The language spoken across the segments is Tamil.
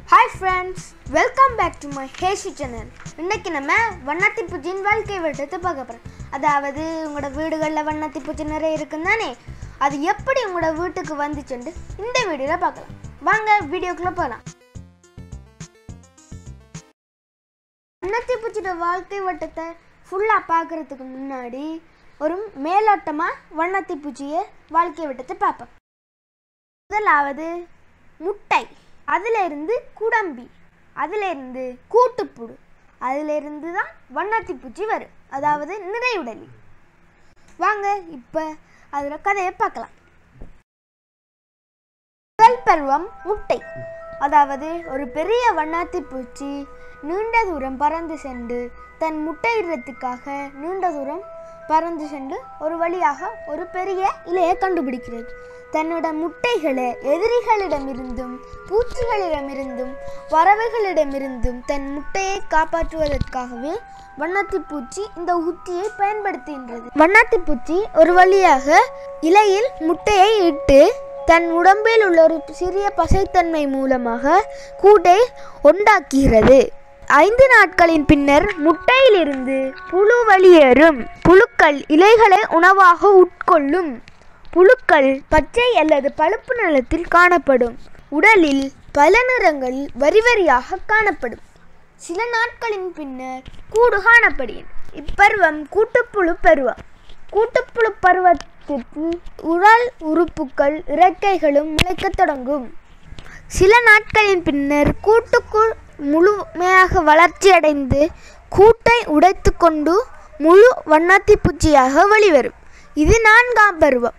Hi friends welcome back to my ஹேஷி சேனல் இன்னைக்கு நம்ம வண்ணாத்தி பூச்சியின் வாழ்க்கை வட்டத்தை பார்க்க போகிறோம் அதாவது உங்களோட வீடுகளில் வண்ணாத்தி பூச்சி நிறைய இருக்குன்னு தானே அது எப்படி உங்களோட வீட்டுக்கு வந்துச்சுன்னு இந்த வீடியோவில் பார்க்கலாம் வாங்க வீடியோக்குள்ளே போகலாம் வண்ணாத்தி பூச்சியோட வாழ்க்கை வட்டத்தை ஃபுல்லாக பார்க்குறதுக்கு முன்னாடி ஒரு மேலோட்டமாக வண்ணாத்தி பூச்சியை வாழ்க்கை வட்டத்தை பார்ப்போம் முதலாவது முட்டை அதிலிருந்து குடம்பி அதிலிருந்து கூட்டுப்புழு அதிலிருந்து தான் வண்ணாத்தி பூச்சி வரும் அதாவது நிறையுடலி வாங்க இப்போ அதில் கதையை பார்க்கலாம் முதல் பருவம் முட்டை அதாவது ஒரு பெரிய வண்ணாத்தி பூச்சி நீண்ட தூரம் பறந்து சென்று தன் முட்டையிடத்துக்காக நீண்ட தூரம் பறந்து சென்று ஒரு வழியாக ஒரு பெரிய இலையை கண்டுபிடிக்கிறது தன்னோட முட்டைகளை எதிரிகளிடமிருந்தும் பூச்சிகளிடமிருந்தும் பறவைகளிடமிருந்தும் தன் முட்டையை காப்பாற்றுவதற்காகவே வண்ணாத்தி பூச்சி இந்த உத்தியை பயன்படுத்துகின்றது வண்ணாத்தி பூச்சி ஒரு வழியாக இலையில் முட்டையை இட்டு தன் உடம்பில் உள்ள ஒரு சிறிய பசைத்தன்மை மூலமாக கூட்டை உண்டாக்குகிறது ஐந்து நாட்களின் பின்னர் முட்டையிலிருந்து புழு வெளியேறும் புழுக்கள் இலைகளை உணவாக உட்கொள்ளும் புழுக்கள் பச்சை அல்லது பழுப்பு நிறத்தில் காணப்படும் உடலில் பல நிறங்கள் வரி வரியாக காணப்படும் சில நாட்களின் பின்னர் கூடு காணப்படுகிறது இப்பருவம் கூட்டுப்புழு பருவம் கூட்டுப்புழு பருவத்திற்கு உடல் உறுப்புகள் இறக்கைகளும் முளைக்கத் தொடங்கும் சில நாட்களின் பின்னர் கூட்டுக்குள் முழுமையாக வளர்ச்சியடைந்து கூட்டை உடைத்து கொண்டு முழு வண்ணாத்தி பூச்சியாக வெளிவரும் இது நான்காம் பருவம்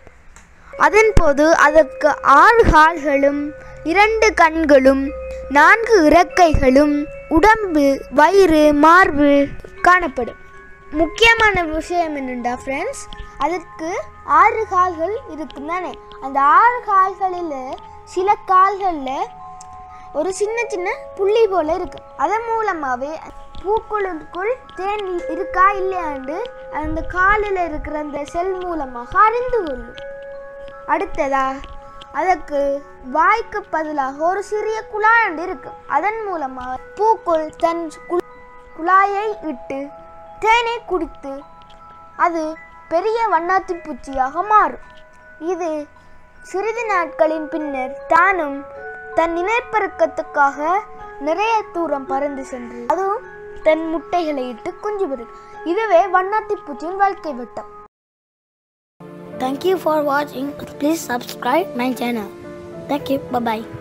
அதன்போது அதற்கு ஆறு கால்களும் இரண்டு கண்களும் நான்கு இறக்கைகளும் உடம்பு வயிறு மார்பு காணப்படும் முக்கியமான விஷயம் என்னண்டா ஃப்ரெண்ட்ஸ் அதற்கு ஆறு கால்கள் இருக்கும் தானே அந்த ஆறு கால்களில் சில கால்களில் ஒரு சின்ன சின்ன புள்ளி போல இருக்கு அதன் மூலமாகவே பூக்களுக்குள் தேன் இருக்கா இல்லையாண்டு அந்த காலில் இருக்கிற அந்த செல் மூலமாக அறிந்து கொள்ளும் அடுத்ததா அதற்கு வாய்க்கு பதிலாக ஒரு சிறிய குழாய் ஒன்று இருக்கு அதன் மூலமாக பூக்குள் தன் கு- குழாயை இட்டு தேனை குடித்து அது பெரிய வண்ணாத்தி பூச்சியாக மாறும் இது சிறிது நாட்களின் பின்னர் தானும் தன் இனப்பெருக்கத்துக்காக நிறைய தூரம் பறந்து சென்று அதுவும் தன் முட்டைகளை இட்டு குஞ்சு பெறும் இதுவே வண்ணாத்தி பூச்சியின் வாழ்க்கை வட்டம் Thank you for watching. Please subscribe my channel. Thank you. Bye bye.